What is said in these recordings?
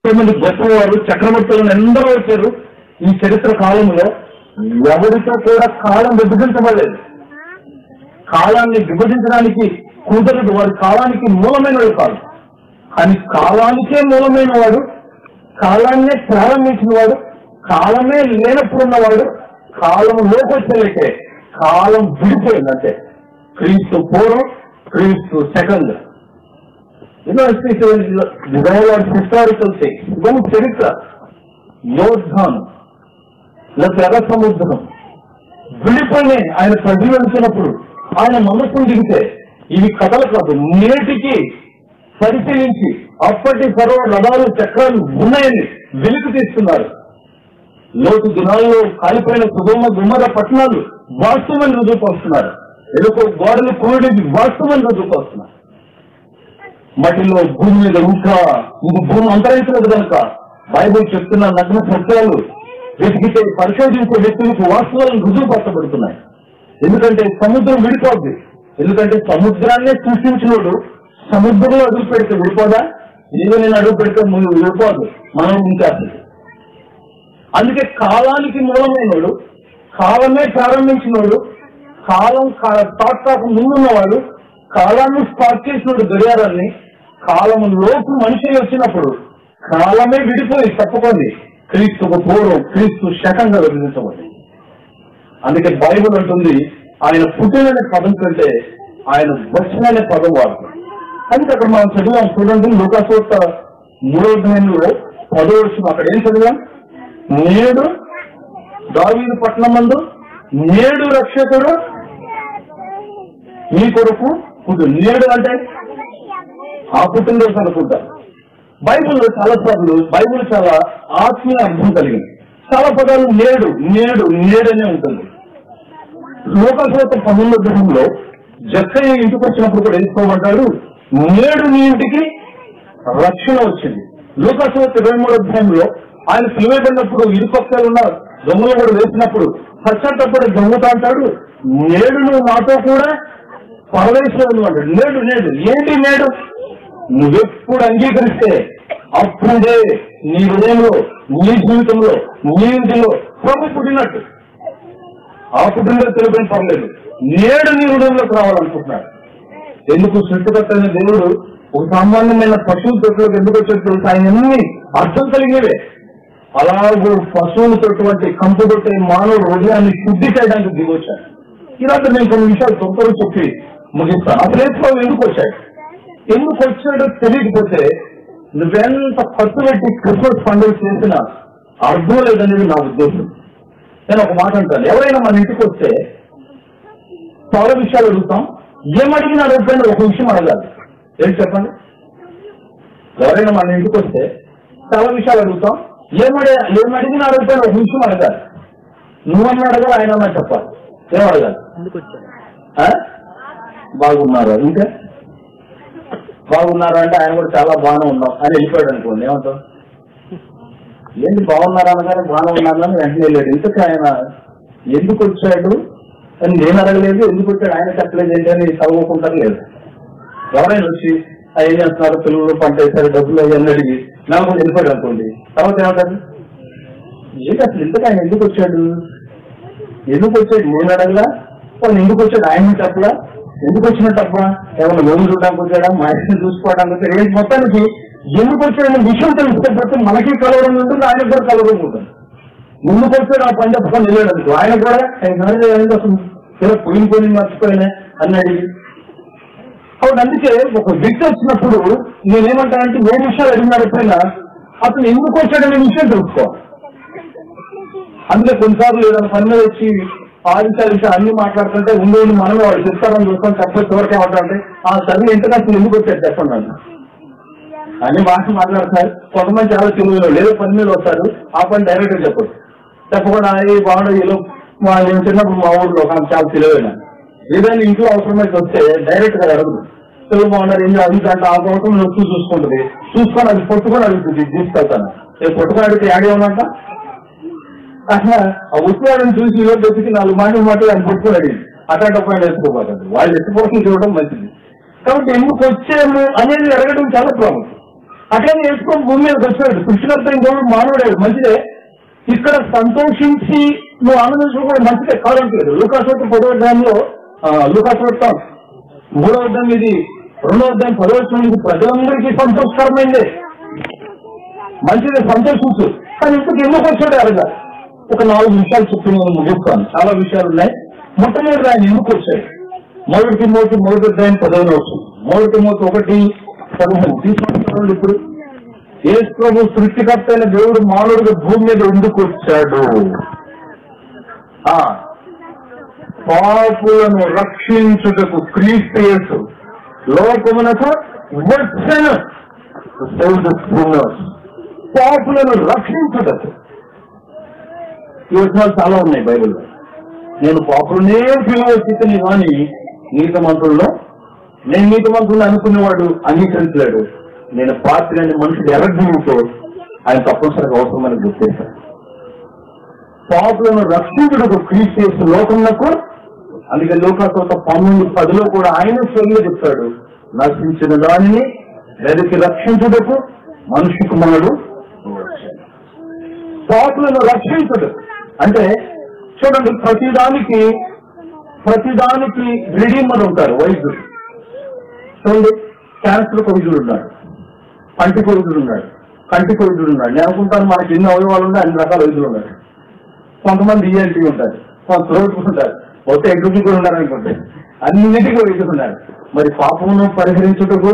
మంది గొప్పవారు చక్రవర్తులను ఎందరో వచ్చారు ఈ చరిత్ర కాలంలో ఎవరితో కూడా కాలం విభజించబడలేదు కాలాన్ని విభజించడానికి కుదరదు వారి కాలానికి మూలమైన వాడు కాదు కానీ కాలానికే మూలమైన వాడు కాలాన్నే ప్రారంభించిన వాడు కాలమే లేనప్పుడు ఉన్నవాడు కాలంలోకి వచ్చేలకే కాలం విడిపోయింది అంతే క్రీస్తు పూర్వం క్రీస్తు సెకండ్ హిస్టారికల్ థింగ్ ఇవన్నీ చరిత్ర యోద్ధాను లేకపోతే ఎర్ర సముద్రం విడిపోయి ఆయన ప్రజలు వెళ్తున్నప్పుడు ఆయన మనస్సును దిగితే ఇవి కథలు కాదు నేటికి పరిశీలించి అప్పటి పర్వ రథాలు చక్రాలు ఉన్నాయని వెలికి తీస్తున్నారు లోతు దినాల్లో కాలిపోయిన సుగమ గుమ్మర పట్టణాలు వాస్తవమని రుజువుకొస్తున్నారు ఎదుకో గోడలు కోడి వాస్తవమని రుజువుకొస్తున్నారు మట్టిలో భూమి మీద ఇంకా ఇది భూమి అంతరించలేదు కనుక బైబుల్ చెప్తున్న నగ్న సత్యాలు వెతికితే పరిశోధించే వ్యక్తులకు వాస్తవాలను రుజువుపరచబడుతున్నాయి ఎందుకంటే సముద్రం విడిపోద్ది ఎందుకంటే సముద్రాన్నే సృష్టించినోడు సముద్రంలో అడుగు పెడితే విడిపోదా నీవు నేను అడుగు పెడితే ముందు విడిపోదు మనం ఉంచేస్తుంది అందుకే కాలానికి మూలమైనోడు కాలమే ప్రారంభించినోడు కాలం థాట్ కాక ముందున్నవాడు కాలాన్ని స్టార్ట్ చేసినోడు గడియారాన్ని కాలము లోపు మనిషి వచ్చినప్పుడు కాలమే విడిపోయి తప్పకుంది క్రీస్తుకు పూర్వం క్రీస్తు శకంగా విభజించబడింది అందుకే బైబుల్ అంటుంది ఆయన పుట్టిననే పదం కంటే ఆయన వచ్చిననే పదం వాడుతుంది అందుకే అక్కడ మనం చదివాం చూడండి లోకాసోత మూడో అధ్యాయంలో పదో వచ్చిన అక్కడ ఏం చదివాం నేడు దావీదు పట్టణం మందు నేడు రక్షకుడు మీ కొరకు పుట్టు నేడు అంటే ఆ పుట్టినరోజు అనుకుంటా బైబిల్లో చాలా సార్లు బైబిల్ చాలా ఆత్మీయ అర్థం కలిగింది చాలా పదాలు నేడు నేడు నేడనే ఉంటుంది లోకసోత పన్నెండు గ్రహంలో జక్కయ్య ఇంటికి వచ్చినప్పుడు కూడా ఎంచుకోమంటాడు నేడు నీ ఇంటికి రక్షణ వచ్చింది లోకసోత ఇరవై మూడు అధ్యాయంలో ఆయన పిలువబడినప్పుడు ఇరుపక్షాలు ఉన్న దొంగలు కూడా వేసినప్పుడు పశ్చాత్తపడి దొంగతా అంటాడు నేడు నువ్వు నాతో కూడా పరవేశ్వరుడు అంటాడు నేడు నేడు ఏంటి నేడు నువ్వెప్పుడు అంగీకరిస్తే అప్పుడే నీ హృదయంలో నీ జీవితంలో నీ ఇంటిలో ప్రభు పుట్టినట్టు ఆ పుట్టినరోజు తెలిపిన పర్లేదు నేడు నీ హృదయంలోకి రావాలనుకుంటున్నాడు ఎందుకు సృష్టికర్త అయిన దేవుడు ఒక సామాన్యమైన పశువుల తొట్టులోకి ఎందుకు వచ్చేది తెలుసు ఆయన ఎన్ని అర్థం కలిగినవే అలాగూ పశువులతోటువంటి కంపుదొట్టే మానవ హృదయాన్ని శుద్ధి చేయడానికి దిగొచ్చాడు ఇలాంటి నేను కొన్ని విషయాలు తొందరగా చెప్పి ముగిస్తాను అసలు ఏసుకోవాలి ఎందుకు వచ్చాడు ఎందుకు వచ్చాడో తెలియకపోతే నువ్వెంత ఖర్చు పెట్టి క్రిస్మస్ పండుగ చేసినా అర్థం లేదనేది నా ఉద్దేశం నేను ఒక మాట అంటాను ఎవరైనా మన ఇంటికి వస్తే చాలా విషయాలు అడుగుతాం ఏమడిగినా అడగకపోయినా ఒక విషయం అడగాలి ఏంటి చెప్పండి ఎవరైనా మన ఇంటికి వస్తే చాలా విషయాలు అడుగుతాం ఏమడి ఏమడిగినా అడగకపోయినా ఒక విషయం అడగాలి నువ్వన్నా అడగాలి ఆయన అన్నా చెప్పాలి ఏం అడగాలి ఎందుకు వచ్చారు ఆ? బాగున్నారా ఇంకా బాగున్నారా అంటే ఆయన కూడా చాలా బాగానే ఉన్నాం అని వెళ్ళిపోయాడు అనుకోండి ఏమంటాం ఏంటి బాగున్నారా అనగానే బాగానే ఉన్నారా అని వెంటనే వెళ్ళాడు ఇంతకు ఆయన ఎందుకు వచ్చాడు అని నేను అడగలేదు ఎందుకు వచ్చాడు ఆయన చెప్పలేదు ఏంటి అని చదువుకుంటారు లేదు ఎవరైనా వచ్చి "ఆ, ఏం చేస్తున్నారు పిల్లలు పంట వేశారు డబ్బులు అయ్యని అడిగి నాకు కూడా వెళ్ళిపోయాడు అనుకోండి తర్వాత ఏమంటారు ఏంటి అసలు ఇంతకు ఆయన ఎందుకు వచ్చాడు ఎందుకు వచ్చాడు నేను అడగలా వాళ్ళు ఎందుకు వచ్చాడు ఆయన చెప్పలా ఎందుకు వచ్చినట్టు తప్ప ఏమన్నా లోన్ చూడడానికి వచ్చాడా మా ఇంటిని చూసుకోవడానికి వచ్చాడు ఏంటి మొత్తానికి ఎందుకు వచ్చాడు అనే విషయం తెలిస్తే ప్రతి మనకి కలవడం ఉంటుంది ఆయనకు కూడా కలవడం ఉంటుంది ముందుకు వచ్చాడు ఆ పని చెప్పకుండా వెళ్ళాడు అనుకో ఆయన కూడా ఆయన సరే ఏంటి అసలు ఇలా పోయిన పోయి మర్చిపోయినా అని అడిగి కాబట్టి అందుకే ఒక వ్యక్తి వచ్చినప్పుడు నేనేమంటానంటే ఏ విషయాలు అడిగినా ఎప్పుడైనా అతను ఎందుకు వచ్చాడనే విషయం తెలుసుకోవాలి అందుకే కొన్నిసార్లు ఏదైనా పని మీద వచ్చి ఆదిశాలు విషయాలు అన్ని మాట్లాడుతుంటే ఉండి ఉండి మనమే వాళ్ళు చెప్తారని చూస్తాం చెప్పేసి ఎవరికి ఏమంటారంటే ఆ చదివి ఇంతకు అసలు ఎందుకు వచ్చారు చెప్పండి అన్న అన్ని భాష మాట్లాడతారు కొంతమంది చాలా తెలుగులో లేదు పని మీద వస్తారు ఆ పని డైరెక్ట్ గా చెప్పరు చెప్పకుండా ఏ బాగుండదు వీళ్ళు మా నేను చిన్నప్పుడు మా ఊళ్ళో ఒక ఆమె చాలా తెలివైన ఏదైనా ఇంట్లో అవసరమైతే వస్తే డైరెక్ట్ గా అడుగుతుంది తెలుగు బాగున్నారు ఏం అడుగుతుంటే ఆ కోసం నొక్కి చూసుకుంటుంది చూసుకొని అది పట్టుకొని అడుగుతుంది తీసుకెళ్తాను ఏ పట్టుకొని అడిగితే యాడ్ ఏమన్నంట అట్లా ఆ ఉత్సవాలను చూసి ఇవ్వ బతికి నాలుగు మాటలు మాటలు ఆయన పట్టుకొని అడిగింది అట్లాంటి పైన ఎత్తుకోపోతుంది వాళ్ళు ఎత్తుకోవడం చూడడం మంచిది కాబట్టి ఎందుకు వచ్చాము అనేది అడగడం చాలా ప్రాముఖ్యం అట్లనే వేసుకొని భూమి మీదకి వచ్చాడు సృష్టికర్త ఇంకోడు మానవుడాడు మంచిదే ఇక్కడ సంతోషించి నువ్వు ఆనందించడం కూడా మంచిదే కాదంటలేదు లూకాసోట పదో అధ్యాయంలో లూకాసోట మూడో అధ్యాయం ఇది రెండో అధ్యాయం పదో అధ్యాయం ఇది ప్రజలందరికీ సంతోషకరమైందే మంచిది సంతోషించు కానీ ఇంతకు ఎందుకు వచ్చాడు అరగా ఒక నాలుగు విషయాలు చెప్పి నేను ముగిస్తాను చాలా విషయాలు ఉన్నాయి మొట్టమొదటి ఆయన ఎందుకు వచ్చాడు మొదటి మోతి మొదటి అధ్యాయం పదవిలో వస్తుంది మొదటి మోతి ఒకటి పదమూడు తీసుకుంటున్నాడు ఇప్పుడు యేసు ప్రభు సృష్టికర్త అయిన దేవుడు మానవుడిగా భూమి మీద ఎందుకు వచ్చాడు ఆ పాపులను రక్షించుటకు క్రీస్తు యేసు లోకమునకు వచ్చను సేవ్ ద సిన్నర్స్ పాపులను రక్షించుటకు ఈ వచనాలు చాలా ఉన్నాయి బైబిల్లో నేను పాపులనే పిలవచ్చితని కానీ నీత మంత్రుల్లో నేను నీతి మంత్రులు అనుకునేవాడు అంగీకరించలేడు నేను పాత్ర అనే మనుషుడు ఎరగడంతో ఆయన తప్పనిసరిగా అవసరమని గుర్తించాడు పాపులను రక్షించుటకు క్రీస్తు చేసిన లోకమునకు అందుకే లోకాసోత పన్నెండు పదిలో కూడా ఆయన స్వయంగా చెప్తాడు నశించిన దానిని వెదకి రక్షించుటకు మనిషి కుమారుడు వచ్చాడు. పాపులను రక్షించుడు అంటే చూడండి ప్రతిదానికి ప్రతిదానికి రిడీమర్ ఉంటారు వైద్యుడు చూడండి క్యాన్సర్ వైద్యుడు ఉన్నాడు కంటి వైద్యుడు ఉన్నాడు కంటి వైద్యుడు ఉన్నాడు నేను అనుకుంటాను మనకి ఎన్ని అవయవాలు ఉన్నాయి అన్ని రకాల వైద్యులు ఉన్నారు కొంతమంది ఈఎన్టీ ఉంటారు కొంత త్రోట్ ఉంటారు ఒక ఎగ్జిక్యూటివ్ కూడా ఉన్నారు అనుకుంటే అన్నిటికీ వైద్యులు ఉన్నారు మరి పాపమును పరిహరించుటకు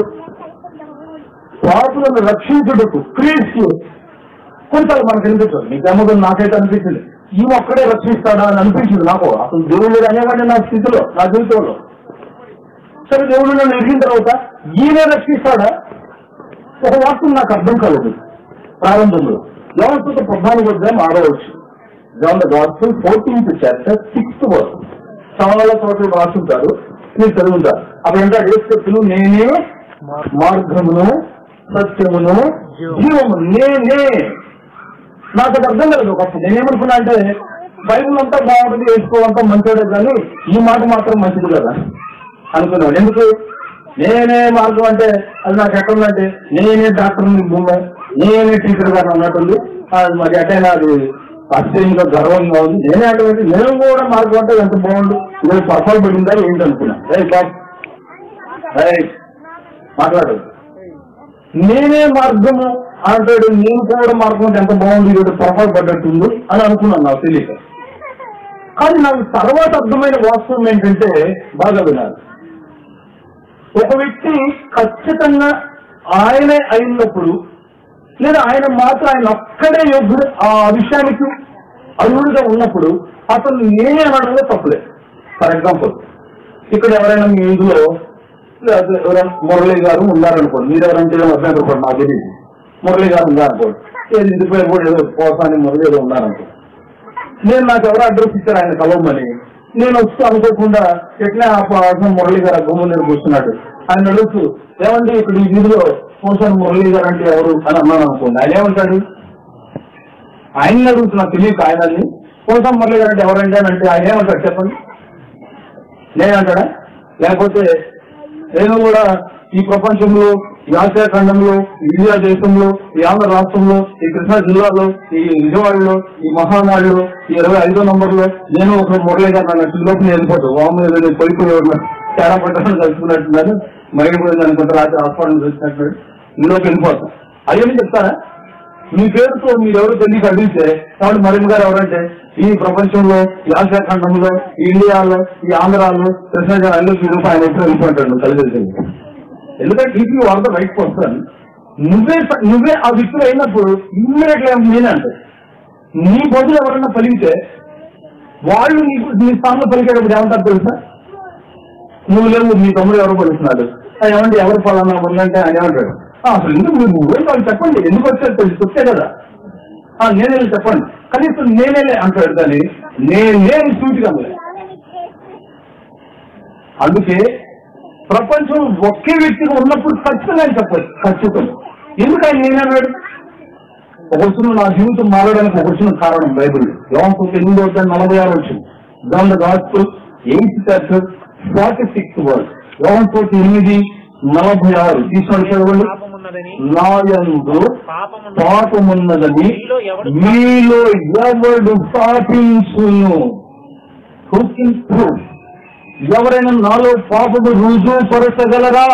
పాపులను రక్షించుటకు క్రీస్తు కొంచెం మనకు అనిపించదు నీకు అమ్మకం నాకైతే అనిపించింది ఈ ఒక్కడే రక్షిస్తాడా అని అనిపించింది నాకు అసలు దేవుడు లేడు అనేవాడిని నా స్థితిలో నా జీవితంలో సరే దేవుడు నన్ను ఎదిగిన తర్వాత ఈయనే రక్షిస్తాడా ఒక వాస్తవం నాకు అర్థం కాలేదు ప్రారంభంలో వ్యవస్థ ప్రధాన ఉద్యమం ఆడవచ్చు John the gospel fourteenth chapter sixth verse చాలా చోట్ల రాసుంటారు మీరు చదువుతారు అప్పుడు అంటారు ఏసుకత్తులు నేనే మార్గమును సత్యమును జీవము నేనే నాకు అది అర్థం కాలేదు ఒకప్పుడు నేనేమనుకున్నా అంటే బైబుల్ అంతా బాగుంటుంది వేసుకోవాలంతా మంచిదే కానీ ఈ మాట మాత్రం మంచిది కదా అనుకున్నాను ఎందుకు నేనే మార్గం అంటే అది నాకు ఎక్కడుందంటే నేనే డాక్టర్ భూమి నేనే టీచర్ గారు అన్నట్టుంది అది మరి ఎటైనా అది ఆశ్చర్యంగా గర్వంగా ఉంది నేనే అటువంటి నేను కూడా మార్గం అంటే ఎంత బాగుండు నేను పర్ఫాల్ పడిందా ఏంటి అనుకున్నా రైట్ బాబ్ రైట్ మాట్లాడు నేనే మార్గము అంటాడు నేను కూడా మార్గం అంటే ఎంత బాగుంది వీడు పొరపాటు పడ్డట్టుంది అని అనుకున్నాను నాకు తెలియక కానీ నాకు తర్వాత అర్థమైన వాస్తవం ఏంటంటే బాగా వినాలి ఒక వ్యక్తి ఖచ్చితంగా ఆయనే అయినప్పుడు లేదా ఆయన మాత్రం ఆయన ఒక్కడే యోగ్యుడు ఆ విషయానికి అర్హుడుగా ఉన్నప్పుడు అతను నేనే అనడంలో తప్పులేదు ఫర్ ఎగ్జాంపుల్ ఇక్కడ ఎవరైనా మీ ఇందులో లేదా ఎవరైనా మురళి గారు ఉన్నారనుకోండి మీరు ఎవరంటే అర్థం అనుకోండి నాకు తెలియదు మురళి గారు ఉన్నారనుకోండి ఏది ఇంటి పేరు కూడా ఏదో పోసాని మురళి ఏదో ఉన్నారనుకో నేను నాకు ఎవరో అడ్రస్ ఇచ్చారు ఆయన కలవమని నేను వస్తూ అనుకోకుండా ఎట్లా ఆ పాసం మురళి గారు గుమ్మ మీద కూర్చున్నాడు ఆయన అడుగుతూ ఏమండి ఇక్కడ ఈ వీధిలో పోసాని మురళి గారు అంటే ఎవరు అని అన్నాను అనుకోండి ఆయన ఏమంటాడు ఆయన్ని అడుగుతున్నా తెలియక ఆయనని పోసాం మురళి గారు అంటే ఎవరండి అని అంటే ఆయన ఏమంటాడు చెప్పండి నేనంటాడా లేకపోతే నేను కూడా ఈ ప్రపంచంలో ఈ ఆసియా ఖండంలో ఈ ఇండియా దేశంలో ఈ ఆంధ్ర రాష్ట్రంలో ఈ కృష్ణా జిల్లాలో ఈ విజయవాడలో ఈ మహానాడులో ఈ ఇరవై ఐదో నంబర్లో నేను ఒక మురళి గారు నన్ను లోపల వెళ్ళిపోతాను వాము ఏదో నేను పడిపోయి తేడా పట్టడం కలుసుకున్నట్టున్నాను మైండ్ పోయింది అనుకుంటా రాత్రి హాస్పిటల్ చూసినట్టు ఇందులోకి వెళ్ళిపోతాం అయ్యని చెప్తారా మీ పేరుతో మీరు ఎవరు తెలియక అడిగితే కాబట్టి మరిన్ గారు ఎవరంటే ఈ ప్రపంచంలో ఈ ఆసియా ఖండంలో ఈ ఇండియాలో ఈ ఆంధ్రాలో కృష్ణా జిల్లాలో మీరు ఆయన ఎప్పుడు వెళ్ళిపోతాడు కలిసి ఎందుకంటే ఇది వాళ్ళతో రైట్ పర్సన్ నువ్వే నువ్వే ఆ వ్యక్తులు అయినప్పుడు ఇమ్మీడియట్ గా నేనే అంటే నీ బదులు ఎవరన్నా పలిగితే వాళ్ళు నీకు నీ స్థానంలో పలికేటప్పుడు ఏమంటారు తెలుసా నువ్వు లేవు నీ తమ్ముడు ఎవరు పలుకున్నాడు "ఆ, ఏమండి ఎవరు పలానా ఉందంటే ఆయన ఏమంటాడు "ఆ, అసలు ఎందుకు మీరు నువ్వే వాళ్ళు చెప్పండి ఎందుకు వచ్చారు తెలిసి చెప్తే కదా "ఆ, నేనే చెప్పండి కనీసం నేనే అంటాడు కానీ నేనే సూటిగా అనలేదు. అందుకే ప్రపంచం ఒకే వ్యక్తిగా ఉన్నప్పుడు ఖచ్చితంగా ఆయన చెప్పాలి ఖచ్చితంగా ఎందుకు ఆయన నేనన్నాడు ఒక వచ్చిన నా జీవితం మారడానికి ఒక వచ్చిన కారణం బైబిల్ యోహన్ ఎనిమిది అవుతాయి నలభై ఆరు వచ్చింది దాని the gospel eighth chapter forty six word Yohan ఎనిమిది నలభై ఆరు తీసుకొని చదవండి పాపమున్నదని నాయందు పాపమున్న పాపమున్నదని మీలో ఎవడు మీలో ఎవడు పాపించును Who can prove? ఎవరైనా నాలో పాపము రుజువు పరచగలరా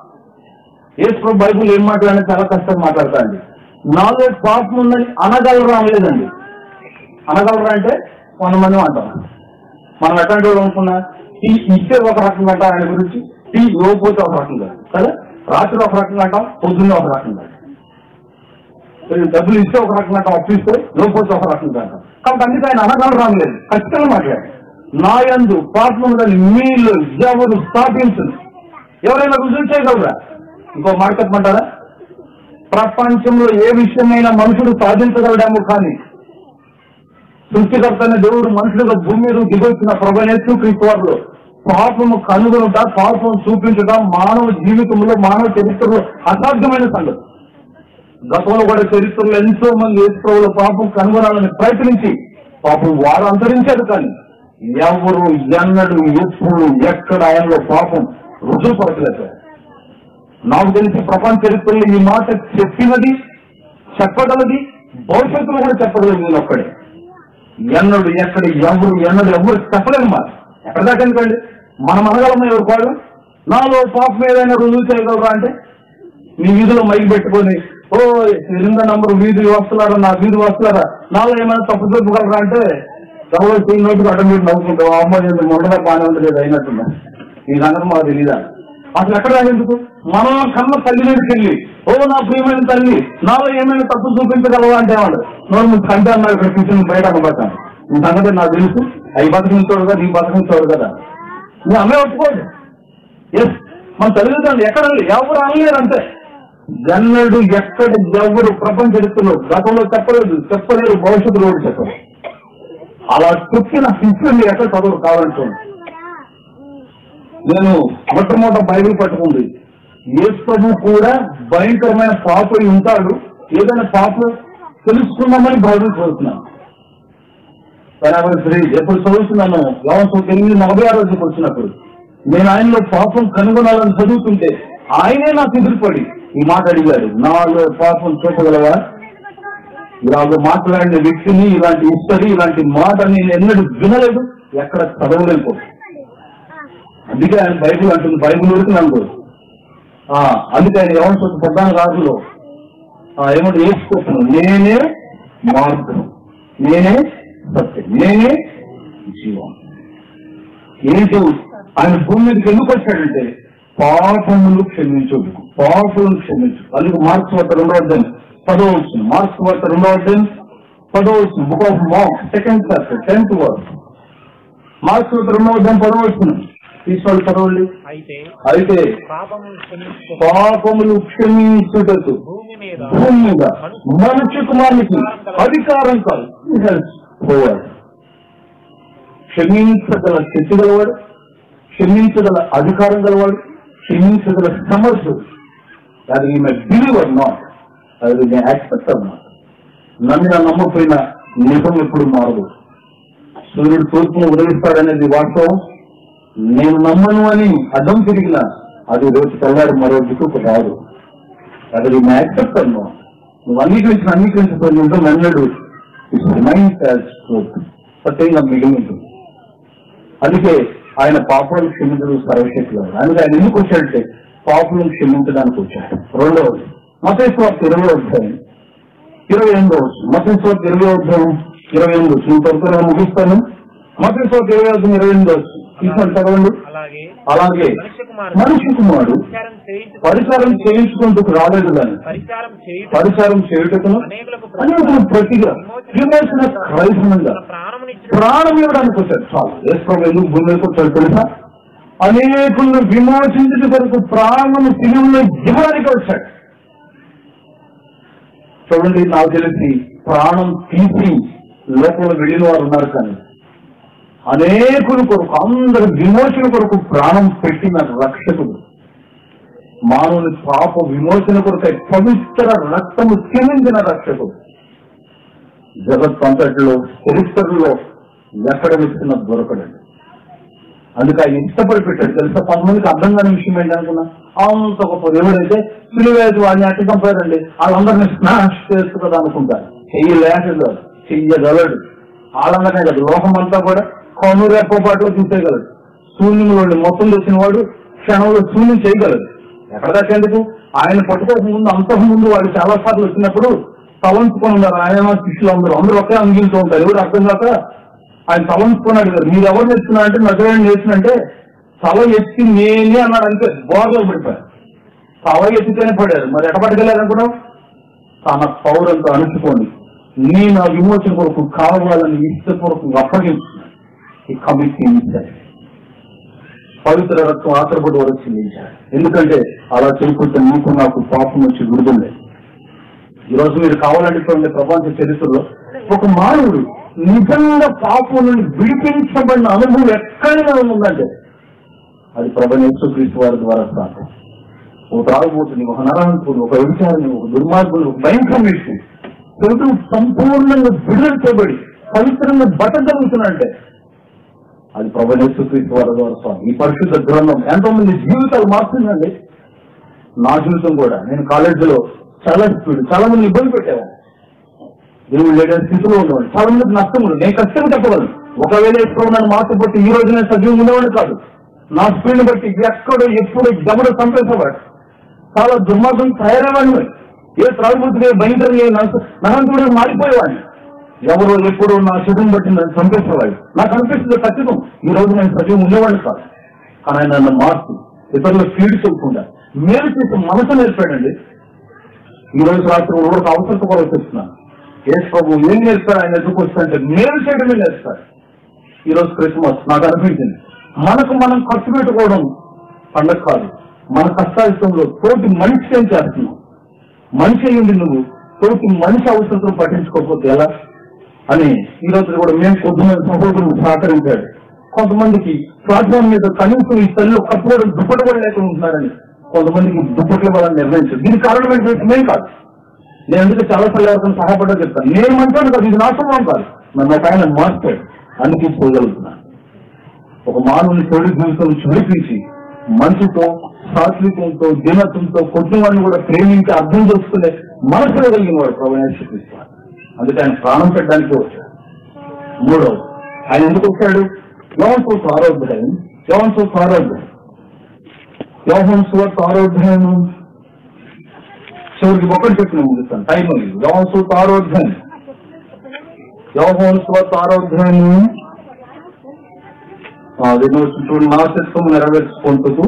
యేసు బైబుల్ ఏం మాట్లాడినా చాలా కష్టం మాట్లాడతాండి నాలో పాపం ఉందని అనగలరా అనలేదండి అనగలరా అంటే కొంతమంది అంటాం మనం ఎట్లాంటి వాళ్ళు అనుకున్నా టీ ఇస్తే ఒక రకంగా అంటాం ఆయన గురించి టీ ఇవ్వకపోతే ఒక రకంగా కదా రాత్రి ఒక రకంగా అంటాం పొద్దున్నే ఒక రకంగా అంటాం కొంచెం డబ్బులు ఇస్తే ఒక రకంగా అంటాం అప్పు ఇస్తే ఇవ్వకపోతే ఒక రకంగా అంటాం కాబట్టి అందుకే ఆయన అనగలరా అనలేదు ఖచ్చితంగా మాట్లాడారు నా యందు పాపం ఉందని మీలో ఎవరు స్థాపించదు ఎవరైనా రుజువు చేయగలరా ఇంకో మాట చెప్పమంటారా ప్రపంచంలో ఏ విషయమైనా మనుషుడు సాధించగలడేమో కానీ సృష్టికర్త అయిన దేవుడు మనుషులుగా భూమి మీద దిగొచ్చిన ప్రభనేస్తూ క్రీస్తు పాపము కనుగొనుట పాపం చూపించుట మానవ జీవితంలో మానవ చరిత్రలో అసాధ్యమైన సంగతి గతంలో కూడా చరిత్రలో ఎంతో మంది యేసుప్రభుల పాపం కనుగొనాలని ప్రయత్నించి పాపం వారు అంతరించారు కానీ ఎవరు ఎన్నడు ఎప్పుడు ఎక్కడ ఆయనలో పాపం రుజువుపరచలేదు నాకు తెలిసి ప్రపంచ చరిత్రలో ఈ మాట చెప్పినది చెప్పగలది భవిష్యత్తులో కూడా చెప్పగలదు నేను ఒక్కడే ఎన్నడు ఎక్కడ ఎవరు ఎన్నడు ఎవరు చెప్పలేము మాట ఎక్కడ దాకా ఎందుకండి మనం అనగలమా ఎవరు కాదు నాలో పాపం ఏదైనా రుజువు చేయగలరా అంటే మీ వీధిలో మైక్ పెట్టుకొని ఓ ఎనిమిదో నంబర్ వీధి వస్తున్నారా నా వీధి వస్తున్నారా నాలో ఏమైనా తప్పు చెప్పగలరా అంటే ఎవరో ఈ నోటికి అడ్డం పెట్టి నవ్వుకుంటాం అమ్మ నేను మొండగా బాగానే ఉండలేదు అయినట్టున్నా ఈ సంగతి మాకు తెలీదా అసలు ఎక్కడ ఎందుకు మనం కన్న తల్లి మీదకి వెళ్ళి ఓ నా ప్రియమైన తల్లి నాలో ఏమైనా తప్పు చూపించగలవా అంటే వాడు నోరు ముందు కంటే అన్నారు ఇక్కడ కూర్చొని బయట అనబడతాను ఈ సంగతి నాకు తెలుసు అవి బతికించోడు కదా నీ బతికించోడు కదా నీ అమ్మే ఒప్పుకోదు ఎస్ మన తల్లిదండ్రులు ఎక్కడ ఎవరు అనలేరు అంతే జన్నడు ఎక్కడ ఎవరు ప్రపంచ చరిత్రలో గతంలో చెప్పలేదు చెప్పలేరు భవిష్యత్తులో కూడా చెప్పరు అలా చెప్పిన హిస్టరీ ఎక్కడ చదువు కావాలంటుంది నేను మొట్టమొదట బైబిల్ పట్టుకుంది యేసు ప్రభు కూడా భయంకరమైన పాపై ఉంటాడు ఏదైనా పాపం తెలుసుకుందామని బైబిల్ చదువుతున్నాను శ్రీ ఎప్పుడు చదువుతున్నాను వ్యవస్థ ఎనిమిది నలభై ఆరు రోజుకి వచ్చినప్పుడు నేను ఆయనలో పాపం కనుగొనాలని చదువుతుంటే ఆయనే నాకు ఎదురుపడి ఈ మాట అడిగాడు నాలో పాపం చూపగలవా ఇలాగ మాట్లాడిన వ్యక్తిని ఇలాంటి హిస్టరీ ఇలాంటి మాట నేను ఎన్నడూ వినలేదు ఎక్కడ చదవలేను కూడా. అందుకే ఆయన బైబిల్ అంటుంది బైబిల్ వరకు నన్ను ఆ, అందుకే ఆయన ఎవరి సొత్తు ప్రధాన రాజులో ఆ, ఏమంటే వేసుకుంటున్నాను నేనే మార్గం నేనే సత్యం నేనే జీవం ఏంటి ఆయన భూమి మీదకి ఎందుకు వచ్చాడంటే పాపములు క్షమించు పాపములు క్షమించు అందుకు మార్క్స్ వార్త రెండో అధ్యాయం పదో వచ్చిన మార్క్స్ వార్త రెండో అధ్యాయం పదో వచ్చిన book of Mark second chapter tenth work Mark's వార్త రెండో అధ్యాయం పదో వచ్చిన తీసుకోవాలి చదవండి అయితే అయితే పాపము క్షమించు పాపములు క్షమించుటకు భూమి మీద భూమి మీద మనుష్య కుమారునికి అధికారం కాదు పోవాలి క్షమించగల శక్తి గలవాడు క్షమించగల అధికారం గలవాడు క్షమించగల సమర్థుడు అది ఈమె బిలీవ్ ఆర్ నాట్ అది నేను యాక్సెప్ట్ ఆర్ నాట్ నమ్మిన నమ్మకపోయిన నిజం ఎప్పుడు మారదు సూర్యుడు తూర్పును ఉదయిస్తాడనేది వాస్తవం నేను నమ్మను అని అడ్డం తిరిగిన అది రోజు తెల్లారి మరో దిక్కు రాదు అది నేను యాక్సెప్ట్ అన్నా నువ్వు అంగీకరించిన అంగీకరించకపోయిన నిజం అన్నాడు ఇట్స్ రిమైన్స్ యాజ్ ట్రూత్ సత్యంగా మిగిలి ఉంటుంది అందుకే ఆయన పాపాలు క్షమించడం సర్వశక్తులు అందుకే ఆయన ఎందుకు వచ్చాడంటే పాపులను క్షమించడానికి వచ్చాడు రెండవది మతేశ్వర్ ఇరవై అధ్యాయం ఇరవై ఎనిమిదో వచ్చు మతేశ్వర్ ఇరవై అధ్యాయం ఇరవై ఎనిమిది వచ్చు నువ్వు త్వరగా ముగిస్తాను మతేశ్వర్ ఇరవై అధ్యాయం ఇరవై ఎనిమిది వచ్చు తీసుకొని చదవండి అలాగే అలాగే మనుష్య కుమారుడు మనిషి కుమారుడు పరిచారం చేయించు పరిచారం చేయించుకుంటూ రాలేదు కానీ పరిచారం చేయుట పరిచారం చేయుటకును అనేకులకు అనేకులు ప్రతిగా విమోచన క్రైస్తవంగా తన ప్రాణమునిచ్చిన ప్రాణం ఇవ్వడానికి వచ్చాడు చాలు యేసుప్రభు ఎందుకు భూమి మీదకి వచ్చాడు తెలుసా అనేకులను విమోచించిన కొరకు ప్రాణము తిరుగులో ఇవ్వడానికి వచ్చాడు చూడండి నాకు తెలిసి ప్రాణం తీసి లోపల వెళ్ళిన వారు ఉన్నారు కానీ అనేకుల కొరకు అందరు విమోచన కొరకు ప్రాణం పెట్టిన రక్షకుడు మానవుని పాప విమోచన కొరకై పవిత్ర రక్తము చెందిన రక్షకుడు జగత్ అంతటిలో చరిత్రలో ఎక్కడ వెతికిన దొరకడండి అందుకే ఆయన ఇష్టపడి పెట్టాడు తెలుసా కొంతమందికి అర్థం కాని విషయం ఏంటి అనుకున్నా అంత గొప్ప దేవుడైతే సిలువేసి వాడిని అట్టి చంపారండి వాళ్ళందరినీ స్నాష్ చేస్తూ కదా అనుకుంటారు చెయ్యలేకడు చెయ్యగలడు వాళ్ళందరినీ కదా లోకం అంతా కూడా కొను రెప్పపాటు చూసేయగలడు శూన్యంలో మొత్తం తెచ్చిన వాడు క్షణంలో శూన్యం చేయగలడు ఎక్కడ దాకా ఎందుకు ఆయన పట్టుకోక ముందు అంతకు ముందు వాడు చాలా సార్లు వచ్చినప్పుడు తలంచుకొని ఉన్నారు ఆయన శిష్యులు అందరూ అందరూ ఒకే అంగిలితో ఉంటారు ఎవరు అర్థం కాక ఆయన తలంచుకున్నాడు కదా మీరు ఎవరు నేర్చుకున్నా అంటే నజరేని నేర్చునంటే తల ఎత్తి నేనే అన్నాడు అంతే బోర్లో పడిపోయారు తల ఎత్తితేనే పడారు మరి ఎట పట్టుకెళ్ళారు అనుకున్నావు తన పౌరంతో అణుచుకోండి నీ నా విమోచన కొరకు కావాలని ఇష్టపూర్వకంగా అప్పగించుకున్నాడు ఈ కమిటీ ఇచ్చారు పవిత్ర రక్తం ఆఖరిపడి వరకు చెల్లించాడు ఎందుకంటే అలా చేయకపోతే నీకు నాకు పాపం వచ్చి విడుదలే ఈ రోజు మీరు కావాలంటే చూడండి ప్రపంచ చరిత్రలో ఒక మానవుడు నిజంగా పాపం నుండి విడిపించబడిన అనుభవం ఎక్కడైనా ఉందంటే అది ప్రభు యేసుక్రీస్తు వారి ద్వారా సాధ్యం ఒక త్రాగుబోతుని ఒక నరాంకుని ఒక వ్యభిచారిని ఒక దుర్మార్గుని ఒక భయంకరమేసి తెలుగు సంపూర్ణంగా విడుదల చేయబడి పవిత్రంగా బతకగలుగుతున్నాడంటే అది ప్రభు యేసుక్రీస్తు వారి ద్వారా స్వామి ఈ పరిశుద్ధ గ్రంథం ఎంతో మంది జీవితాలు మార్చిందండి నా జీవితం కూడా నేను కాలేజీలో చాలా స్పీడ్ చాలా మంది ఇబ్బంది పెట్టేవాడు దేవుడు లేని స్థితిలో ఉండేవాడు చాలా మందికి నష్టం ఉంది నేను కష్టం చెప్పగలను ఒకవేళ ఎప్పుడు నన్ను మాట బట్టి ఈ రోజు నేను సజీవం ఉండేవాడు కాదు నా స్పీడ్ బట్టి ఎక్కడో ఎప్పుడు గమన చంపేసేవాడు చాలా దుర్మార్గం తయారయ్యేవాడిని ఏ త్రాగుబోతుగా భయంకరంగా నహంతుడు మారిపోయేవాడిని ఎవరో ఎప్పుడు నా శరీరం బట్టి నన్ను చంపేసేవాడు నాకు అనిపిస్తుంది ఖచ్చితం ఈ రోజు నేను సజీవం ఉండేవాడిని కాదు కానీ ఆయన నన్ను మార్పు ఇతరులు ఫీడ్ చెప్పుకుంటా మేలు చేసే మనసు నేర్పాడండి ఈ రోజు రాత్రి ఎవరికి అవసరం కూడా వచ్చేస్తున్నాను ఏ ప్రభు ఏం నేర్పాడు ఆయన ఎదుర్కొ వస్తుంటే మేలు చేయడమే నేర్పాడు ఈ రోజు క్రిస్మస్ నాకు అనిపించింది మనకు మనం ఖర్చు పెట్టుకోవడం పండగ కాదు మన కష్టాయితంలో తోటి మనిషి ఏం చేస్తున్నాం మనిషి అయ్యింది నువ్వు తోటి మనిషి అవసరం పట్టించుకోకపోతే ఎలా అని ఈ రోజు కూడా మేము కొద్దిమంది సహోదరులు సహకరించాడు కొంతమందికి ప్లాట్ఫామ్ మీద కనీసం ఈ తల్లి కప్పుకోవడం దుప్పటి కూడా లేకుండా ఉంటున్నారని కొంతమందికి దుప్పట్లు ఇవ్వాలని నిర్ణయించారు దీనికి కారణం ఏంటంటే మేము కాదు నేను అందుకే చాలా సార్లు ఎవరికైనా సహాయపడ్డా చెప్తాను నేను మంచాను కాదు ఇది నా స్వభావం కాదు నన్ను ఒక ఆయన మార్చాడు అందుకే పోగలుగుతున్నాను ఒక మానవుని తొలి జీవితం చూడిపించి మంచుతో సాత్వికంతో దీనత్వంతో కొట్టిన వాడిని కూడా ప్రేమించి అర్థం చేసుకునే మనసు కలిగిన వాడు ప్రవేశిస్తున్నాడు అందుకే ఆయన ప్రాణం పెట్టడానికి వచ్చాడు మూడవది ఆయన ఎందుకు వచ్చాడు యోహన్ సోత్ ఆరోగ్యం యోహన్ సోత్ ఆరోగ్యం యోహన్ సోత్ ఆరోగ్యం చివరికి ఒకటి చెప్పిన ముగిస్తాను టైం ఉంది యోహన్ సోత్ ఆరోగ్యం యోహన్ స్వత్ ఆరోగ్యం చూడు నా చిత్తము నెరవేర్చుకుంటూ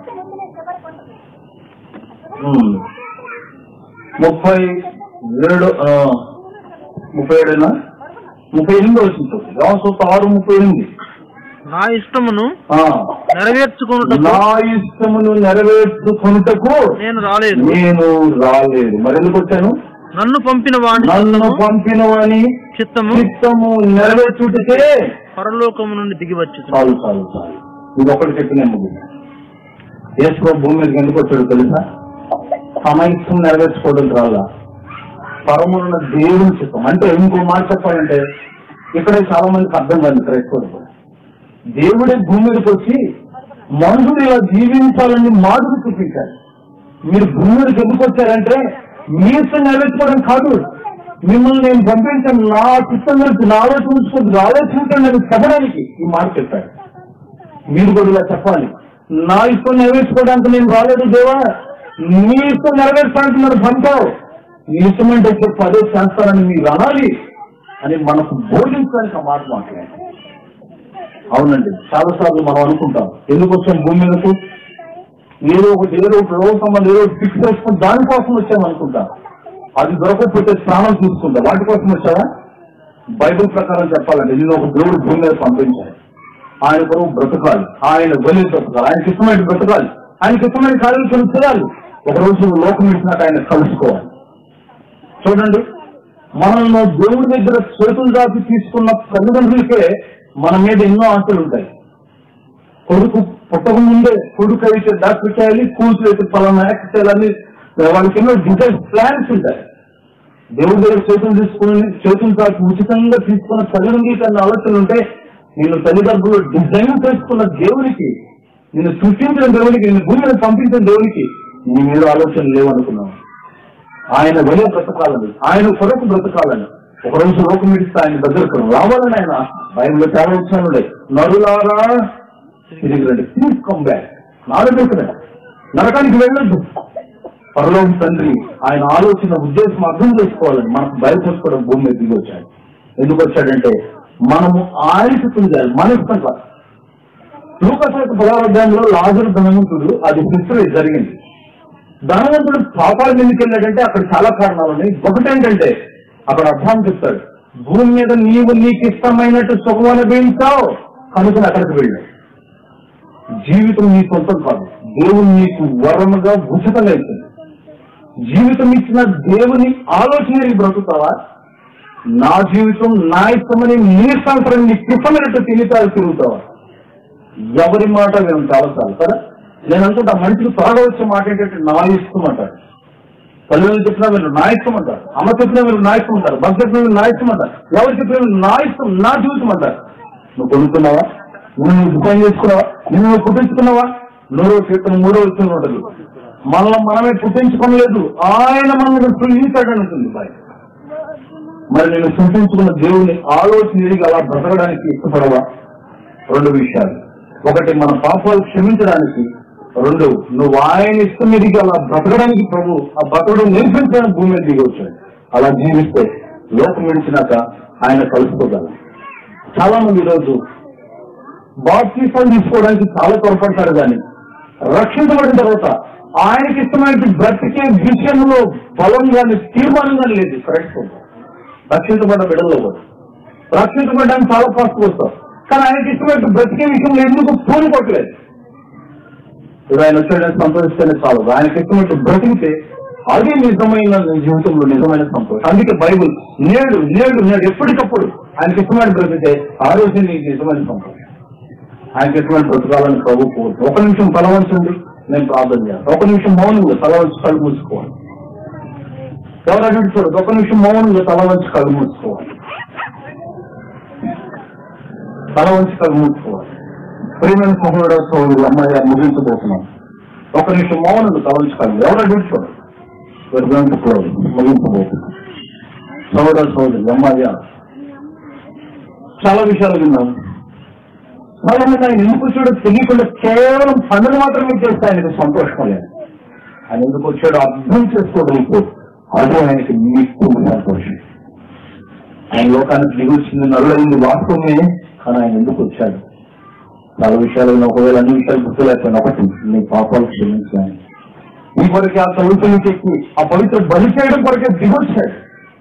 ఉమ్. ముప్పై ఏడు ఆ, ముప్పై ఏడేనా ముప్పై ఎనిమిది వచ్చింది యోసత్ ఆరు ముప్పై ఎనిమిది నా ఇష్టమును ఆ. నెరవేర్చుకున్నటకు నా ఇష్టమును నెరవేర్చుకున్నటకు నేను రాలేదు నేను రాలేదు మరి ఎందుకు వచ్చాను నన్ను పంపిన వాడి నన్ను పంపిన వాని చిత్తము చిత్తము నెరవేర్చుటకే పరలోకము నుండి దిగి వచ్చుతుంది చాలు చాలు చాలు ఇది ఒకటి చెప్పిన యేసు భూమి మీదకి ఎందుకు వచ్చాడు తెలుసా తమ ఇష్టం నెరవేర్చుకోవడం రాలా పరమున్న దేవుని చిత్తం అంటే ఇంకో మాట చెప్పాలంటే ఇక్కడ చాలా మందికి అర్థం కాదు క్రైస్తవులు కూడా. దేవుడే భూమి మీదకి వచ్చి మనుషులు ఇలా జీవించాలని మాటలు చూపించారు మీరు భూమి మీదకి ఎందుకు వచ్చారంటే మీ ఇష్టం నెరవేర్చుకోవడం కాదు మిమ్మల్ని నేను పంపించాను నా చిత్తం గురించి నా ఆలోచించుకుంటూ ఆలోచించండి అని చెప్పడానికి ఈ మాట చెప్పాడు మీరు కూడా ఇలా చెప్పాలి నా ఇష్టం నెరవేర్చుకోవడానికి నేను రాలేదు దేవా నీ ఇష్టం నెరవేర్చడానికి నన్ను పంపావు నీ ఇష్టం అంటే చెప్పు అదే చేస్తానని మీరు అనాలి అని మనకు బోధించడానికి ఆ మాట మాట్లాడాలి అవునండి చాలా సార్లు మనం అనుకుంటాం ఎందుకు వచ్చాం భూమి మీదకు ఏదో ఒకటి ఏదో ఒక రోగ సంబంధం ఏదో ఒకటి ఫిక్స్ చేసుకుని దానికోసం వచ్చాం అనుకుంటాం అది దొరకకపోతే స్నానం తీసుకుంటా వాటి కోసం వచ్చావా బైబిల్ ప్రకారం చెప్పాలంటే నేను ఒక దేవుడు భూమి మీద పంపించాలి ఆయన కొరకు బ్రతకాలి ఆయన బలి బ్రతకాలి ఆయనకి ఇష్టమైన బ్రతకాలి ఆయనకి ఇష్టమైన కార్యక్రమం చేయాలి ఒక రోజు లోకం ఇచ్చినాక ఆయన కలుసుకోవాలి చూడండి మనల్ని దేవుడి దగ్గర చేతులు దాటి తీసుకున్న తల్లిదండ్రులకే మన మీద ఎన్నో ఆశలు ఉంటాయి కొడుకు పుట్టక ముందే కొడుకు అయితే డాక్టర్ చేయాలి కూతురు అయితే పలానా యాక్ట్ చేయాలని వాళ్ళకి ఎన్నో డిజైన్ ప్లాన్స్ ఉంటాయి దేవుడి దగ్గర చేతులు తీసుకుని చేతులు తాకి ఉచితంగా తీసుకున్న తల్లిదండ్రులకి అన్న ఆలోచనలు ఉంటే నిన్ను తల్లిదండ్రులు డిజైన్ చేసుకున్న దేవునికి నిన్ను సృష్టించిన దేవునికి నిన్ను భూమి మీద పంపించిన దేవునికి నీ మీద ఆలోచన లేవనుకున్నావు ఆయన వెళ్ళే బ్రతకాలని ఆయన కొరకు బ్రతకాలని ఒకరోజు లోకం విడిస్తే ఆయన దగ్గరకు రావాలని ఆయన బైబిల్లో చాలా వచ్చాను నరులారా తిరిగి రండి ప్లీజ్ కమ్ బ్యాక్ నాలుగు నరకానికి వెళ్ళొద్దు పరలోక తండ్రి ఆయన ఆలోచన ఉద్దేశం అర్థం చేసుకోవాలని మనకు బయలుపరచుకోవడం భూమి మీద దిగి వచ్చాడు ఎందుకు వచ్చాడంటే మనము ఆయనకు తుంగాలి మన ఇష్టం కాదు లూకసాకు పదార్థంలో లాజరు ధనవంతుడు అది హిస్టరీ జరిగింది ధనవంతుడు పాపాలు ఎందుకు వెళ్ళాడంటే అక్కడ చాలా కారణాలు ఉన్నాయి ఒకటి ఏంటంటే అక్కడ అర్థం చెప్తాడు భూమి మీద నీవు నీకు ఇష్టమైనట్టు సుఖం అనుభవించావు కనుక అక్కడికి వెళ్ళాడు జీవితం నీ సొంతం కాదు దేవుడు నీకు వరముగా ఉచితంగా ఇచ్చింది జీవితం ఇచ్చిన దేవుని ఆలోచన నీకు బ్రతుకుతావా నా జీవితం నా ఇష్టమని నీ సంవత్సరం నీకు ఇష్టమైనట్టు తిరుగుతావు తిరుగుతావా ఎవరి మాట మేము చాలాసార్లు కదా నేను అనుకుంటా మనిషికి త్వరగా వచ్చే మాట ఏంటంటే నా ఇష్టం అంటారు తల్లిదండ్రులు చెప్పినా మీరు నా ఇష్టం అంటారు అమ్మ చెప్పినా మీరు నా ఇష్టం అంటారు భర్త చెప్పినా మీరు నా ఇష్టం అంటారు ఎవరు చెప్పినా మీరు నా ఇష్టం నా జీవితం అంటారు నువ్వు కొనుక్కున్నావా నువ్వు నువ్వు డిజైన్ చేసుకున్నావా నువ్వు నువ్వు పుట్టించుకున్నావా నూరో కీర్తన మూడో వచ్చిన ఉంటుంది మనల్ని మనమే పుట్టించుకోలేదు ఆయన మనల్ని సృష్టించాడని ఉంటుంది బాయ్ మరి నేను సృష్టించుకున్న దేవుని ఆలోచన ఎరిగి అలా బ్రతకడానికి ఇష్టపడవా రెండు విషయాలు ఒకటి మన పాపాలు క్షమించడానికి రెండు నువ్వు ఆయన ఇష్టం మీదకి అలా బ్రతకడానికి ప్రభు ఆ బ్రతకడం నేర్పించడానికి భూమి మీద దిగి వచ్చాడు అలా జీవిస్తే లోకం విడిచినాక ఆయన కలుసుకోగలరు చాలా మంది ఈరోజు బాప్తీసాలు తీసుకోవడానికి చాలా పొరపడతారు కానీ రక్షించబడిన తర్వాత ఆయనకి ఇష్టమైన బ్రతికే విషయంలో బలం కానీ తీర్మానం కానీ లేదు కరెక్ట్ రక్షించబడ్డ బిడ్డల్లో కూడా రక్షించబడ్డానికి చాలా ఫాస్ట్ వస్తారు కానీ ఆయనకి ఇష్టమైన బ్రతికే విషయంలో ఎందుకు పూని కొట్టలేదు ఇప్పుడు ఆయన వచ్చాడని సంతోషిస్తేనే చాలు ఆయనకి ఇష్టమైన బ్రతికితే అది నిజమైన జీవితంలో నిజమైన సంతోషం అందుకే బైబుల్ నేడు నేడు నేడు ఎప్పటికప్పుడు ఆయనకి ఇష్టమైన బ్రతికితే ఆ రోజు నీకు నిజమైన సంతోషం ఆయనకి ఇష్టమైన బ్రతకాలని ప్రభు కోరుతూ ఒక నిమిషం తలవంచండి నేను ప్రార్థన చేస్తాను ఒక నిమిషం మౌనంగా తల వంచి కళ్ళు మూసుకోవాలి ఎవరు అటు ఇటు చూడదు ఒక నిమిషం మౌనంగా తల వంచి కళ్ళు మూసుకోవాలి తల వంచి కళ్ళు మూసుకోవాలి ప్రియమైన సహోదర సహోదరులు అమ్మాయి ముగించబోతున్నాం ఒక నిమిషం మౌనంగా తల వంచి కళ్ళు ఎవరు అటు ఇటు చూడదు We're going to close. ముగించబోతున్నాం సహోదర సహోదరులు అమ్మాయి చాలా విషయాలు విన్నాం చాలా మంది ఆయన ఎందుకు వచ్చాడో తెలియకుండా కేవలం పనులు మాత్రమే చేస్తే ఆయనకు సంతోషం లేదు ఆయన ఎందుకు వచ్చాడో అర్థం చేసుకోగలిగితే అదే ఆయనకి మీకు సంతోషం ఆయన లోకానికి దిగి వచ్చింది నరులైంది వాస్తవమే కానీ ఆయన ఎందుకు వచ్చాడు చాలా విషయాలు విన్నా. ఒకవేళ అన్ని విషయాలు గుర్తులేకపోయినా ఒకటి నీ పాపాలు క్షమించాను ఈ కొరకే ఆ తలుపులకి ఎక్కి ఆ పవిత్ర బలి చేయడం కొరకే దిగొచ్చాడు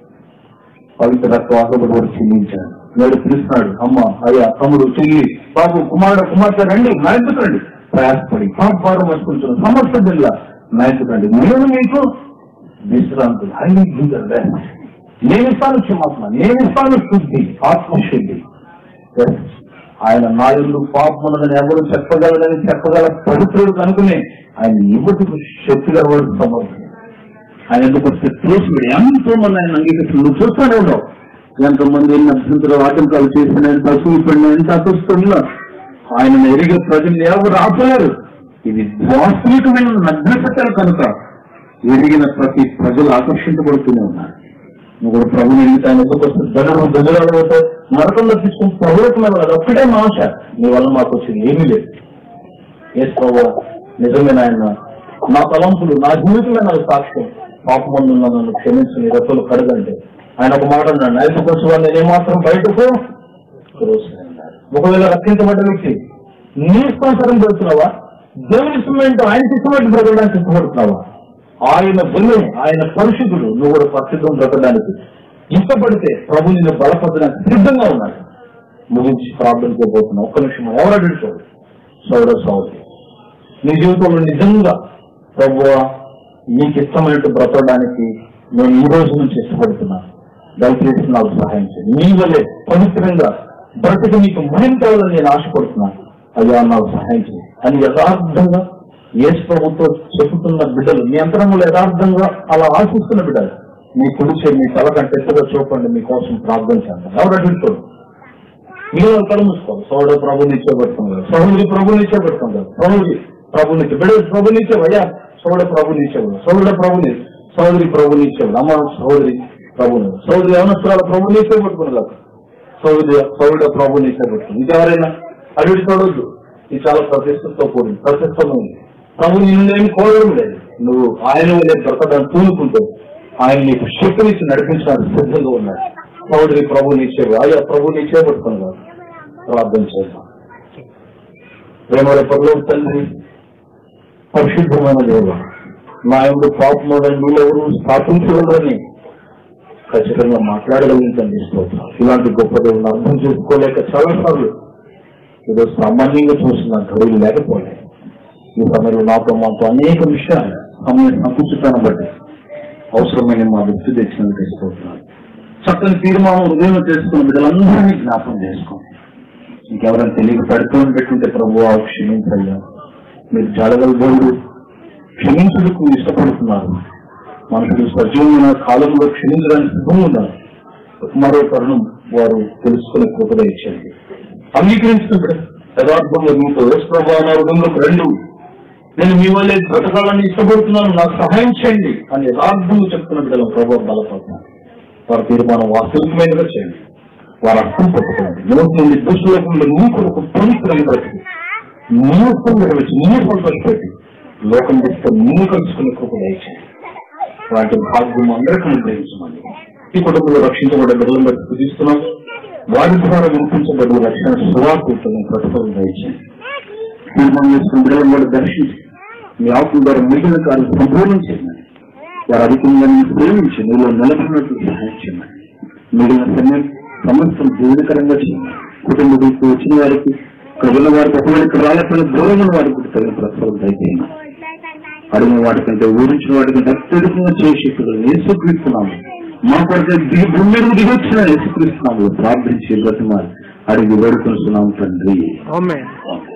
పవిత్ర రక్తవాసపడి కూడా చెల్లించాడు నేడు పిలుస్తున్నాడు అమ్మ అయ్యా తమ్ముడు చెల్లి బాబు కుమారుడు కుమార్తె రండి నాయకుడు రండి ప్రయాసపడి పాపారం వచ్చుకుంటున్నాను సమస్త జిల్లా నాయకుడు రండి నేను మీకు విశ్రాంతులు ఐ నీడ్ నేను ఇస్తాను క్షమాపణ నేను ఇస్తాను శుద్ధి ఆత్మశుద్ధి Yes. ఆయన నాయుడు పాపమున్నదని ఎవరు చెప్పగలరని చెప్పగల పవిత్రుడు కనుకునే ఆయన ఇవ్వటకు శక్తిగా వాడు సమర్థం ఆయన ఎందుకు వస్తే చూసి ఎంతో మంది ఆయన అంగీకరిస్తుంది నువ్వు చూస్తూనే ఉండవు ఎంతమంది ఎన్ని అభ్యంతర ఆటంకాలు చేసిన ఎంత అసూపడిన ఎంత అసూస్తున్నా ఆయన ఎరిగే ప్రజలు ఎవరు ఆపలేరు ఇది వాస్తవికమైన నగ్నసత్యాలు కనుక ఎరిగిన ప్రతి ప్రజలు ఆకర్షించబడుతూనే ఉన్నారు నువ్వు కూడా ప్రభుని ఎన్నిక ఆయన ఎందుకు వస్తే గడలు గజరాలు అవుతాయి నరకంలో తీసుకుని ప్రభుత్వం అది ఒక్కటే మా ఆశ నీ వల్ల మాకు వచ్చింది ఏమీ లేదు ఎస్ ప్రభు నిజమైన ఆయన నా తలంపులు నా జీవితమే నాకు సాక్ష్యం పాపమందు నన్ను క్షమించు నీ రెప్పలు కడగంటే ఆయన ఒక మాట అన్నాడు నైతికొచ్చి వాళ్ళు నేను మాత్రం బయటకు త్రోసివేయన్నాడు. ఒకవేళ రక్షించబడ్డ వ్యక్తి నీ సంవత్సరం పెడుతున్నావా దేవుని ఇష్టమైన ఆయన ఇష్టమైన బ్రతకడానికి ఇష్టపడుతున్నావా ఆయన బలి ఆయన పరిశుద్ధుడు నువ్వు కూడా పరిశుద్ధం బ్రతకడానికి ఇష్టపడితే ప్రభు నిన్ను బలపడడానికి సిద్ధంగా ఉన్నాడు ముగించి ప్రార్థన చేయబోతున్నావు ఒక్క నిమిషం ఎవరు అడుగుతాడు సౌర సౌదరి నీ జీవితంలో నిజంగా ప్రభు నీకు ఇష్టమైనట్టు బ్రతకడానికి నేను ఈ రోజు నుంచి ఇష్టపడుతున్నాను దయచేసి నాకు సహాయం చేయండి నీ వల్లే పవిత్రంగా బ్రతికి నీకు మహిమ కావాలని నేను ఆశపడుతున్నాను అయ్యా నాకు సహాయం చేయండి అని యథార్థంగా యేసు ప్రభుత్వ చెబుతున్న బిడ్డలు మీ అంతరంలో యథార్థంగా అలా ఆశిస్తున్న బిడ్డలు మీ కుడిచే మీ తల కంటే ఎత్తుగా చూపండి మీకోసం ప్రార్థన చేద్దాం ఎవరు అడుగుతాడు మీరు కళ్ళు మూసుకోవాలి సోదరుడు ప్రభు నిశ్చయపడుతున్నారు సహోదరి ప్రభు నిశ్చయపడుతున్నారు సహోదరి ప్రభు నిశ్చయ బిడ్డ ప్రభు నిశ్చయం అయ్యా సోదరుడు ప్రభు నిశ్చయం సోదరుడు ప్రభు ని- సహోదరి ప్రభు నిశ్చయం అమ్మ సహోదరి ప్రభు సహోదరి అవనస్త్రాల ప్రభు నిశ్చయపడుతున్నారు సౌర్య సౌర్య ప్రభు నిశ్చయపడుతుంది ఇంకెవరైనా అడిగి చూడొద్దు ఇది చాలా ప్రతిష్టతో కూడింది ప్రతిష్టమైంది ప్రభు నిన్నేమి కోరడం లేదు నువ్వు ఆయన వల్లే బ్రతకడానికి పూనుకుంటూ ఆయన నీకు శక్తినిచ్చి నడిపించడానికి సిద్ధంగా ఉన్నాడు సౌదరి ప్రభు నిశ్చయం ఆయా ప్రభు నిశ్చయపడుతున్నారు ప్రార్థన చేద్దాం ప్రేమల పనులు తండ్రి పరిశుద్ధమైన దేవ నాయకుడు పాపముడని వీళ్ళెవరు స్థాపించగలరని ఖచ్చితంగా మాట్లాడగలిగించండి స్తోత్రం ఇలాంటి గొప్ప దేవుని అర్థం చేసుకోలేక చాలా సార్లు ఏదో సామాన్యంగా చూసిన గడువులు లేకపోలే ఈ సమయంలో నాతో మాతో అనేక విషయాలు సమయం సంకుచితాన్ని బట్టి అవసరమైన మా దృష్టి తెచ్చినందుకు స్తోత్రాలు చక్కని తీర్మానం హృదయం చేసుకున్న బిడ్డలందరినీ జ్ఞాపకం చేసుకోండి ఇంకెవరైనా తెలియక పెడుతూ పెట్టుంటే ప్రభు క్షమించయ్యా మీరు జడగల దేవుడు క్షమించుటకు ఇష్టపడుతున్నారు మనుషులు సజీవమైన కాలంలో క్షమించడానికి సిద్ధంగా ఉన్నారు మరో తరుణం వారు తెలుసుకునే కృపద ఇచ్చింది అంగీకరించినప్పుడు యథార్థంగా మీతో ప్రభావంలోకి రెండు నేను మీ వల్లే బ్రతకాలని ఇష్టపడుతున్నాను నాకు సహాయం చేయండి అని యథార్థంగా చెప్తున్న బిడ్డల ప్రభావం బలపడుతున్నాను వారి తీర్మానం వాస్తవికమైనగా చేయండి వారు అర్థం పట్టుకోండి నోటి నుండి దుష్టులకుండా నీ కొరకు పవిత్రంగా బ్రతికి నీసం నిర్వహించి నీ సంతోషపెట్టి లోకం తీసుకొని నిన్ను కలుసుకునే కృప దయచేయండి వాటి భాగ్యం అందరికీ అనుగ్రహించమని ఈ కుటుంబంలో రక్షించబడ్డ బిడ్డలను బట్టి పూజిస్తున్నాం వారి ద్వారా వినిపించబడ్డ రక్షణ సువార్తలను ప్రతిఫలం దయచేయండి తీర్మానం చేసుకున్న బిడ్డలను కూడా దర్శించి మీ ఆకుల ద్వారా మిగిలిన కార్యం సంపూర్ణం చేయండి వారు అధికంగా నేను ప్రేమించి నీలో నిలబడినట్లు సహాయం చేయమని మిగిలిన సమయం సమస్తం జీవనకరంగా చేయండి కుటుంబీకు వచ్చిన వారికి ప్రజల వారికి ఒకవేళ రాళ్ళపైన దూరమైన వారికి కూడా తగిన ప్రతిఫలం దయచేయండి అడిగిన వాటికంటే ఊరించిన వాటికంటే అత్యధికంగా చేసేట్టుగా యేసుక్రీస్తున్నాము మా కొరకు దిగి భూమి మీద దిగొచ్చిన యేసుక్రీస్తున్నాము ప్రార్థించి బ్రతిమాలి అడిగి వేడుకొస్తున్నాము తండ్రి ఆమేన్